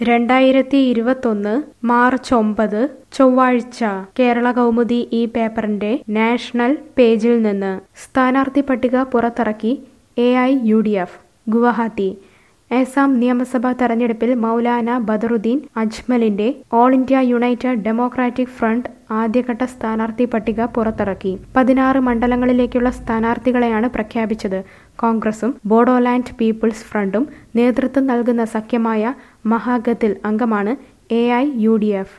രണ്ടായിരത്തി ഇരുപത്തൊന്ന് മാർച്ച് ഒമ്പത് ചൊവ്വാഴ്ച കേരള കൗമുദി ഈ പേപ്പറിന്റെ നാഷണൽ പേജിൽ നിന്ന് സ്ഥാനാർത്ഥി പട്ടിക പുറത്തിറക്കി A I U D F Guwahati Assam നിയമസഭാ തെരഞ്ഞെടുപ്പിൽ മൗലാന ബദറുദ്ദീൻ അജ്മലിന്റെ all India United Democratic Front ആദ്യഘട്ട സ്ഥാനാർത്ഥി പട്ടിക പുറത്തിറക്കി പതിനാറ് മണ്ഡലങ്ങളിലേക്കുള്ള സ്ഥാനാർത്ഥികളെയാണ് പ്രഖ്യാപിച്ചത് കോൺഗ്രസും ബോഡോലാൻഡ് പീപ്പിൾസ് ഫ്രണ്ടും നേതൃത്വം നൽകുന്ന സഖ്യമായ മഹാഗത്തിൽ അംഗമാണ് A I U D F